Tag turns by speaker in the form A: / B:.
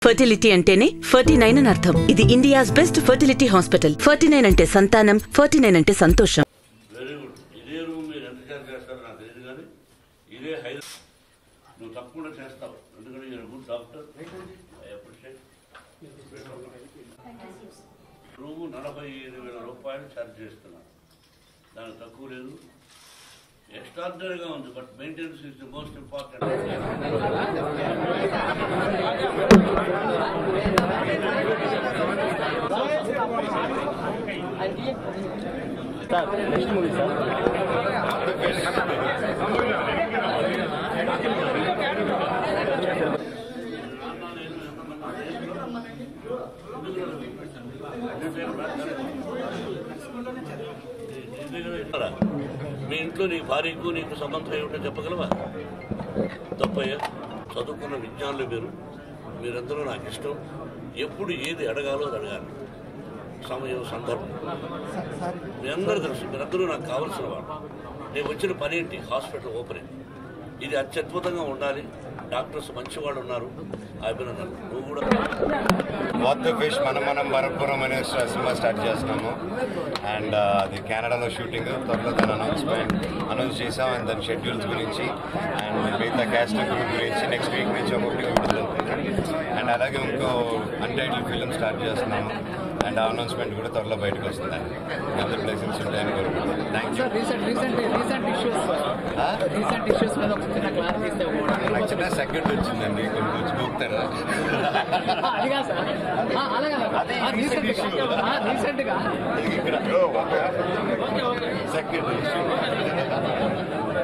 A: fertility అంటేనే forty nine అని అర్థం ఇది India's best fertility hospital forty nine అంటే సంతానం ఫర్టీ నైన్ అంటే సంతోషం
B: వెరీ గుడ్ ఇదే రూమ్ మీరు ఎంత చార్జ్ చేస్తారో నాకు తెలియదు కానీ ఇదే హై నువ్వు తప్పకుండా చేస్తావు ఎందుకంటే you're a good doctor I appreciate room నలభై ఐదు వేల రూపాయలు ఛార్జ్ చేస్తున్నాను దానికి తక్కువ లేదు ఎక్స్ట్రాడినరీగా ఉంది but maintenance is the most important మీ ఇంట్లో నీ భార్యకు నీకు సంబంధం ఏమిటో చెప్పగలవా తప్పయ్యా చదువుకున్న విజ్ఞానులు మీరు మీరందరూ నాకు ఇష్టం ఎప్పుడు ఏది అడగాలో అది అడగాలి సమయం సందర్భం మీ అందరూ తెలుసు మీరందరూ నాకు కావాల్సిన వాళ్ళు నేను వచ్చిన పని ఏంటి హాస్పిటల్ ఓపెనింగ్ ఇది అత్యద్భుతంగా ఉండాలి డాక్టర్స్ మంచి వాళ్ళు ఉన్నారు అభినందనలు నువ్వు కూడా
C: వాట్ ద ఫిష్ మనం మనం మరపురం అనే స- సినిమా స్టార్ట్ చేస్తున్నాము అండ్ అది కెనడాలో షూటింగ్ త్వరలో దాని అనౌన్స్మెంట్ అనౌన్స్ చేసాం అండ్ దాని షెడ్యూల్స్ గురించి అండ్ మిగతా క్యాస్ట్ గురించి నెక్స్ట్ వీక్ నుంచి ఒకటి విడుదలవుతుంది అండ్ అలాగే ఇంకో అన్టైటిల్ ఫిలిం స్టార్ట్ చేస్తున్నాము అండ్ ఆ అనౌన్స్మెంట్ కూడా త్వరలో బయటకు వస్తుంది అందరి బ్లెసింగ్స్ ఉంటాయని కోరుకుంటున్నాను thank you
D: sir recent recent recent issues recent issues మీద ఒక చిన్న క్లారిటీ ఇస్తే
C: నాకు చిన్న సెకండ్ వచ్చిందండి కొన్ని కొంచెం చూపుతారా
D: అదిగా సార్ ఆ, అలాగే రీసెంట్ గా రీసెంట్ గా
C: ఇక్కడ సెకండ్